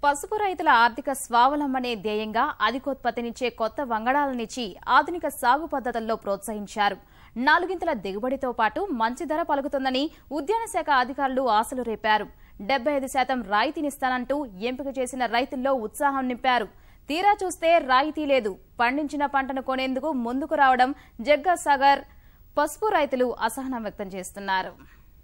పసుపు రైతుల ఆర్థిక స్వావలంబనే ధ్యేయంగా అధికోత్పత్తినిచ్చే కొత్త వంగడాలనిచ్చి ఆధునిక సాగు పద్ధతుల్లో ప్రోత్సహించారు నాలుగింతల దిగుబడితో పాటు మంచి ధర పలుకుతుందని ఉద్యాన శాఖ అధికారులు ఆశలు రేపారు డెబ్బై ఐదు శాతం రాయితీనిస్తానంటూ ఎంపిక చేసిన రైతుల్లో ఉత్సాహం నింపారు తీరా చూస్తే రాయితీ లేదు పండించిన పంటను కొనేందుకు ముందుకు రావడం జగ్గాసాగర్ పసుపు రైతులు అసహనం వ్యక్తం చేస్తున్నారు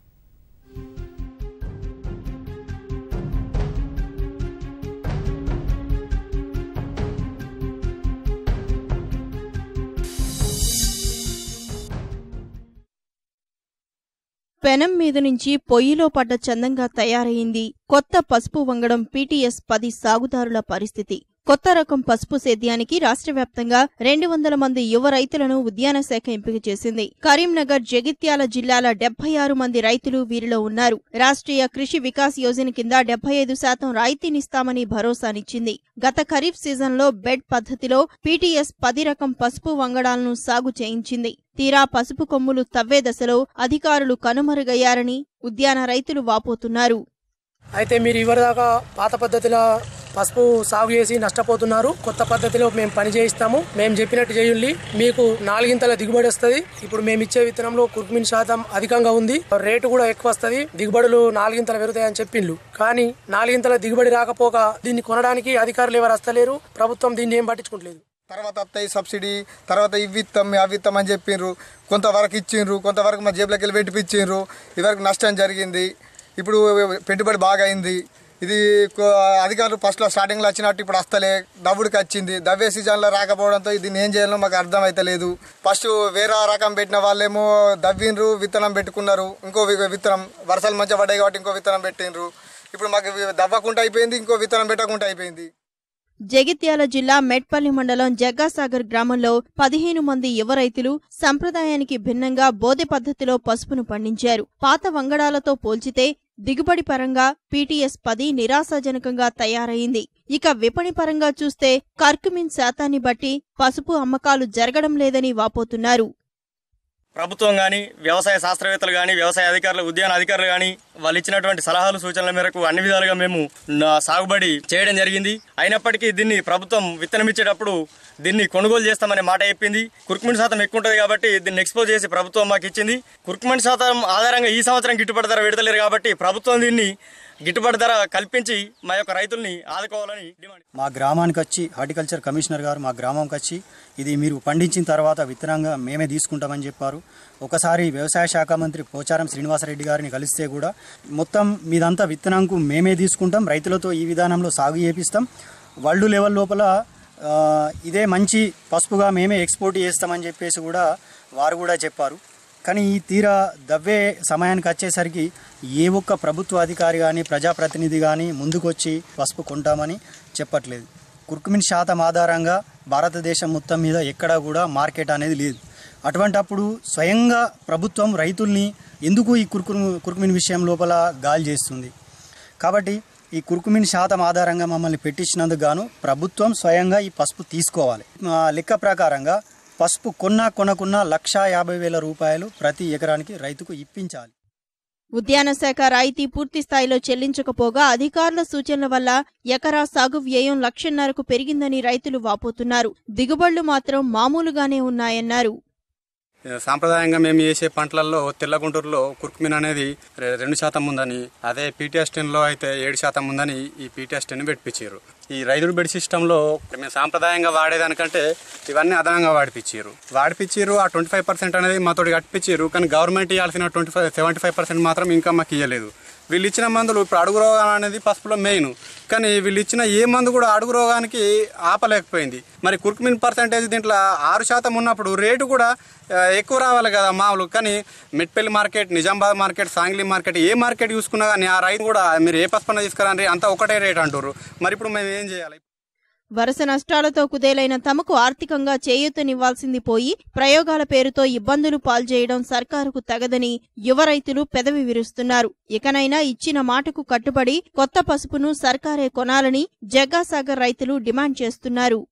పెనం మీద నుంచి పొయ్యిలో పడ్డ చందంగా తయారయింది కొత్త పసుపు వంగడం పీటీఎస్ పది సాగుదారుల పరిస్థితి కొత్త రకం పసుపు సేద్యానికి రాష్ట్ర వ్యాప్తంగా రెండు వందల మంది యువ రైతులను ఉద్యాన శాఖ ఎంపిక చేసింది కరీంనగర్ జగిత్యాల జిల్లాల డెబ్బై ఆరు మంది రైతులు వీరిలో ఉన్నారు రాష్ట్రీయ కృషి వికాస్ యోజన కింద డెబ్బై ఐదు శాతం రాయితీనిస్తామని భరోసానిచ్చింది గత ఖరీఫ్ సీజన్లో బెడ్ పద్ధతిలో పీటీఎస్ పది రకం పసుపు వంగడాలను సాగు చేయించింది తీరా పసుపు కొమ్ములు తవ్వే దశలో అధికారులు కనుమరుగయ్యారని ఉద్యాన రైతులు వాపోతున్నారు అయితే మీరు ఇవరిదాకా పాత పద్ధతిలో పసుపు సాగు చేసి నష్టపోతున్నారు కొత్త పద్ధతిలో మేము పని చేయిస్తాము మేము చెప్పినట్టు చేయండి మీకు నాలుగింతల దిగుబడి వస్తుంది ఇప్పుడు మేము ఇచ్చే విత్తనంలో కుర్కుమిన్ శాతం అధికంగా ఉంది రేటు కూడా ఎక్కువ వస్తుంది దిగుబడులు నాలుగింతల పెరుగుతాయని చెప్పిండ్లు కానీ నాలుగింతల దిగుబడి రాకపోగా దీన్ని కొనడానికి అధికారులు ఎవరు వస్తలేరు ప్రభుత్వం దీన్ని ఏం పట్టించుకుంటలేదు తర్వాత వస్తాయి సబ్సిడీ తర్వాత ఇవి ఇస్తాం అవి ఇస్తాం అని చెప్పిండ్రు కొంతవరకు ఇచ్చిండ్రు కొంతవరకు మా జేబులోకి వెళ్ళి పెట్టిపించిండ్రు ఇవరకు నష్టం జరిగింది ఇప్పుడు పెట్టుబడి బాగా అయింది ఇది కొ- అధికారులు ఫస్ట్లో స్టార్టింగ్లో వచ్చినట్టు ఇప్పుడు వస్తలే దవ్వుడికి వచ్చింది దవ్వే సీజన్లో రాకపోవడంతో దీన్ని ఏం చేయాలో మాకు అర్థం అవుతలేదు ఫస్ట్ వేరే రకం పెట్టిన వాళ్ళేమో దవ్విండ్రు విత్తనం పెట్టుకున్నారు ఇంకో వి- విత్తనం వర్షాలు మంచిగా పడ్డాయి కాబట్టి ఇంకో విత్తనం పెట్టిండ్రు ఇప్పుడు మాకు ఇవి దవ్వకుండా అయిపోయింది ఇంకో విత్తనం పెట్టకుండా అయిపోయింది జగిత్యాల జిల్లా మెట్పల్లి మండలం జగ్గాసాగర్ గ్రామంలో పదిహేను మంది యువ రైతులు సంప్రదాయానికి భిన్నంగా బోధె పద్ధతిలో పసుపును పండించారు పాత వంగడాలతో పోల్చితే దిగుబడి పరంగా పీటీఎస్ పది నిరాశాజనకంగా తయారైంది ఇక విపణి పరంగా చూస్తే కర్కుమిన్ శాతాన్ని బట్టి పసుపు అమ్మకాలు జరగడం లేదని వాపోతున్నారు ప్రభుత్వం కానీ వ్యవసాయ శాస్త్రవేత్తలు కానీ వ్యవసాయ అధికారులు ఉద్యాన అధికారులు కానీ వాళ్ళు ఇచ్చినటువంటి సలహాలు సూచనల మేరకు అన్ని విధాలుగా మేము నా సాగుబడి చేయడం జరిగింది అయినప్పటికీ దీన్ని ప్రభుత్వం విత్తనం ఇచ్చేటప్పుడు దీన్ని కొనుగోలు చేస్తామనే మాట చెప్పింది కుర్కుమెంట్ శాతం ఎక్కువ ఉంటుంది కాబట్టి దీన్ని ఎక్స్పోజ్ చేసి ప్రభుత్వం మాకు ఇచ్చింది కుర్కుమెంట్ శాతం ఆధారంగా ఈ సంవత్సరం గిట్టుబాటు ధర విడతలేరు కాబట్టి ప్రభుత్వం దీన్ని గిట్టుబాటు ధర కల్పించి మా యొక్క రైతుల్ని ఆదుకోవాలని డిమాండ్ మా గ్రామానికి వచ్చి హార్టికల్చర్ కమిషనర్ గారు మా గ్రామంకి వచ్చి ఇది మీరు పండించిన తర్వాత విత్తనంగా మేమే తీసుకుంటామని చెప్పారు ఒకసారి వ్యవసాయ శాఖ మంత్రి పోచారం శ్రీనివాసరెడ్డి గారిని కలిస్తే కూడా మొత్తం మీదంతా విత్తనంకు మేమే తీసుకుంటాం రైతులతో ఈ విధానంలో సాగు చేపిస్తాం వరల్డ్ లెవెల్ లోపల ఆ, ఇదే మంచి పసుపుగా మేమే ఎక్స్పోర్ట్ చేస్తామని చెప్పేసి కూడా వారు కూడా చెప్పారు కానీ ఈ తీరా దవ్వే సమయానికి వచ్చేసరికి ఏ ఒక్క ప్రభుత్వ అధికారి కానీ ప్రజాప్రతినిధి కానీ ముందుకొచ్చి పసుపు కొంటామని చెప్పట్లేదు కుర్కుమిన్ శాతం ఆధారంగా భారతదేశం మొత్తం మీద ఎక్కడా కూడా మార్కెట్ అనేది లేదు అటువంటప్పుడు స్వయంగా ప్రభుత్వం రైతుల్ని ఎందుకు ఈ కుర్కు కుర్కుమిన్ విషయం లోపల గాలి చేస్తుంది కాబట్టి ఈ కుర్కుమిన్ శాతం ఆధారంగా మమ్మల్ని పెట్టించినందుకు గాను ప్రభుత్వం స్వయంగా ఈ పసుపు తీసుకోవాలి ఆ, లెక్క ప్రకారంగా పసుపు కొన్నా కొనకున్నా లక్షా యాభై వేల రూపాయలు ప్రతి ఎకరానికి రైతుకు ఇప్పించాలి ఉద్యాన శాఖ రాయితీ పూర్తి స్థాయిలో చెల్లించకపోగా అధికారుల సూచనల వల్ల ఎకరా సాగు వ్యయం లక్షన్నరకు పెరిగిందని రైతులు వాపోతున్నారు దిగుబడులు మాత్రం మామూలుగానే ఉన్నాయన్నారు సాంప్రదాయంగా మేము చేసే పంటలలో తెల్లగుంటూరులో కుర్కుమిన్ అనేది రె- రెండు శాతం ఉందని అదే పీటీఎస్ టెన్లో అయితే ఏడు శాతం ఉందని ఈ పీటీఎస్ టెన్ పెట్టించారు ఈ రైతుడు బెడ్ సిస్టంలో మేము సాంప్రదాయంగా వాడేదానికంటే ఇవన్నీ అదనంగా వాడిపించారు వాడిపించారు ఆ ట్వంటీ ఫైవ్ పర్సెంట్ అనేది మాతోటి కట్టించారు కానీ గవర్నమెంట్ ఇవ్వాల్సిన twenty five seventy five percent మాత్రం ఇంకా మాకు ఇవ్వలేదు వీళ్ళు ఇచ్చిన మందులు ఇప్పుడు అడుగు రోగం అనేది పసుపులో మెయిన్ కానీ వీళ్ళు ఇచ్చిన ఏ మందు కూడా అడుగు రోగానికి ఆపలేకపోయింది మరి కుర్కుమిన్ పర్సంటేజ్ దీంట్లో ఆరు శాతం ఉన్నప్పుడు రేటు కూడా ఆ, ఎక్కువ రావాలి కదా మామూలు కానీ Metpally market Nizamabad market Sangli market ఏ మార్కెట్ చూసుకున్నా కానీ ఆ రైతు కూడా మీరు ఏ పసుపన్న తీసుకురండి అంతా ఒకటే రేట్ అంటారు మరి ఇప్పుడు మేము ఏం చేయాలి వరుస నష్టాలతో కుదేలైన తమకు ఆర్థికంగా చేయూతనివ్వాల్సింది పోయి ప్రయోగాల పేరుతో ఇబ్బందులు పాల్చేయడం సర్కారుకు తగదని యువ రైతులు పెదవి విరుస్తున్నారు ఇకనైనా ఇచ్చిన మాటకు కట్టుబడి కొత్త పసుపును సర్కారే కొనాలని జగ్గాసాగర్ రైతులు డిమాండ్ చేస్తున్నారు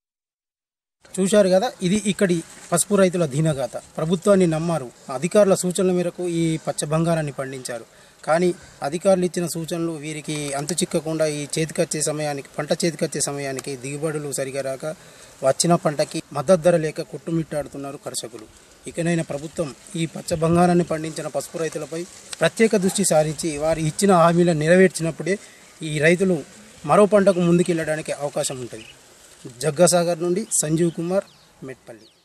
చూశారు కదా ఇది ఇక్కడి పసుపు రైతుల దీనగాథ ప్రభుత్వాన్ని నమ్మారు అధికారుల సూచనల మేరకు ఈ పచ్చ బంగారాన్ని పండించారు కానీ అధికారులు ఇచ్చిన సూచనలు వీరికి అంతు చిక్కకుండా ఈ చేతికొచ్చే సమయానికి పంట చేతికొచ్చే సమయానికి దిగుబడులు సరిగా రాక వచ్చిన పంటకి మద్దతు ధర లేక కొట్టుమిట్టాడుతున్నారు కర్షకులు ఇకనైనా ప్రభుత్వం ఈ పచ్చ బంగారాన్ని పండించిన పసుపు రైతులపై ప్రత్యేక దృష్టి సారించి వారు ఇచ్చిన హామీలను నెరవేర్చినప్పుడే ఈ రైతులు మరో పంటకు ముందుకెళ్ళడానికి అవకాశం ఉంటుంది జగ్గాసాగర్ నుండి సంజీవ్ కుమార్ మెట్పల్లి